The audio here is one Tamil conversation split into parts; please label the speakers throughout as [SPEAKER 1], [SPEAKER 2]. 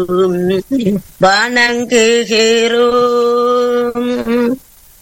[SPEAKER 1] வணங்குகிறோம்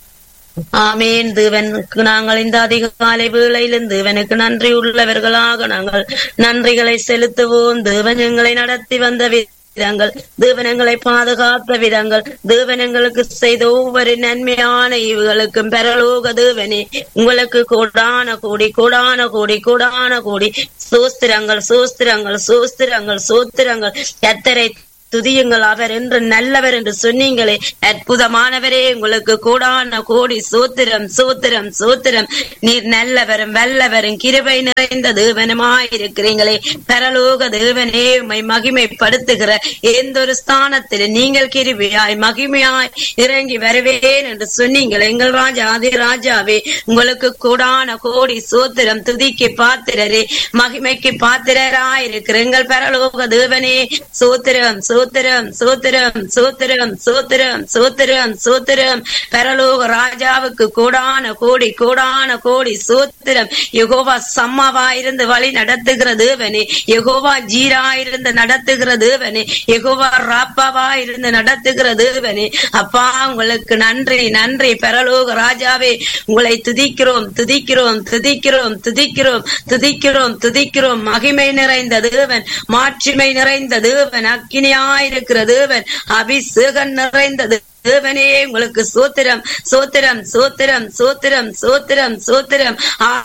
[SPEAKER 1] ஆமேன் தேவனுக்கு நாங்கள் இந்த அதிகாலை வேளையிலும் தேவனுக்கு நன்றி உள்ளவர்களாக நாங்கள் நன்றிகளை செலுத்துவோம் தேவன் எங்களை நடத்தி வந்த விதங்கள் தேவன் எங்களை பாதுகாத்த விதங்கள் தேவன் எங்களுக்கு செய்த ஒவ்வொரு நன்மையான இவுகளுக்கும் பரலோக தேவனே உங்களுக்கு கோடான கோடி கோடான கோடி கோடான கோடி சோஸ்திரங்கள் சோஸ்திரங்கள் சோஸ்திரங்கள் சோஸ்திரங்கள் கத்தரை துதியுங்கள் அவர் என்று நல்லவர் என்று சொன்னீங்களே அற்புதமானவரே உங்களுக்கு கூடான கோடி சோத்திரம் சோத்திரம் சோத்திரம் நீர் நல்லவரும் வல்லவரும் கிருபை நிறைந்த தேவனமாயிருக்கிறீங்களே பரலோக தேவனே உம்மை மகிமைப்படுத்துகிற எந்த ஒரு ஸ்தானத்தில் நீங்கள் கிருபையாய் மகிமையாய் இறங்கி வருவேன் என்று சொன்னீங்களே எங்கள் ராஜா ஆதி ராஜாவே உங்களுக்கு கூடான கோடி சோத்திரம் துதிக்கு பாத்திரரே மகிமைக்கு பாத்திரராயிருக்கிற எங்கள் பரலோக தேவனே சோத்திரம் சோத்திரம் சோத்திரம் சோத்திரம் சோத்திரம் சோத்திரம் சோத்திரம் பரலோக ராஜாவுக்கு கோடான கோடி கோடான கோடி சோத்திரம் யெகோவா சம்மாவா இருந்து வழி நடத்துகிற தேவனே யெகோவா ஜீரா இருந்து நடத்துகிற தேவனே யெகோவா ராப்பாவா இருந்து நடத்துகிற தேவனே அப்பா உங்களுக்கு நன்றி நன்றி பரலோக ராஜாவே உங்களை துதிக்கிறோம் துதிக்கிறோம் துதிக்கிறோம் துதிக்கிறோம் துதிக்கிறோம் துதிக்கிறோம் மகிமை நிறைந்த தேவன் மாட்சிமை நிறைந்த தேவன் அக்கினியாயிருக்கிற தேவன் அபிஷேகம் நிறைந்த தேவனே உங்களுக்கு சோத்திரம் சோத்திரம் சோத்திரம் சோத்திரம் சோத்திரம் சோத்திரம்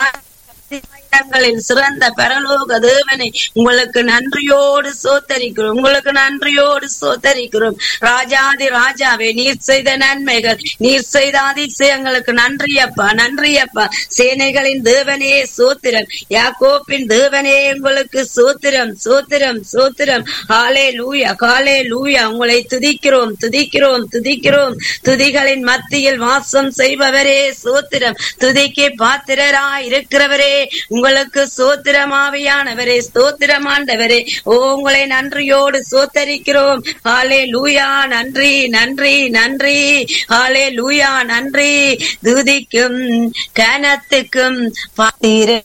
[SPEAKER 1] ஆயிரங்களில் சிறந்த பரலோக தேவனை உங்களுக்கு நன்றியோடு சோத்தரிக்கிறோம் உங்களுக்கு நன்றியோடு சோத்தரிக்கிறோம் ராஜாதி ராஜாவே நீர் செய்த நன்மைகள் நீர் செய்த அதிசயங்களுக்கு நன்றியப்பா நன்றியப்பா சேனைகளின் தேவனே சோத்திரம் யாக்கோப்பின் தேவனே உங்களுக்கு சோத்திரம் சோத்திரம் சோத்திரம் காலே லூயா காலே லூயா உங்களை துதிக்கிறோம் துதிக்கிறோம் துதிக்கிறோம் துதிகளின் மத்தியில் வாசம் செய்பவரே சோத்திரம் துதிக்கு பாத்திரரா இருக்கிறவரே உங்களுக்கு சோத்திரமாவியானவரே ஸ்தோத்திரமாண்டவரே ஓ உங்களை நன்றியோடு சோத்தரிக்கிறோம் ஆலே லூயா நன்றி நன்றி நன்றி ஆலே லூயா நன்றி துதிக்கும் கனத்துக்கும் பாத்திரே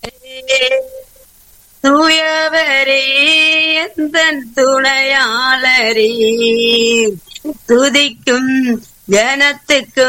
[SPEAKER 1] தூயவரே எந்த துணையாளரே துதிக்கும் ஜனத்துக்கும்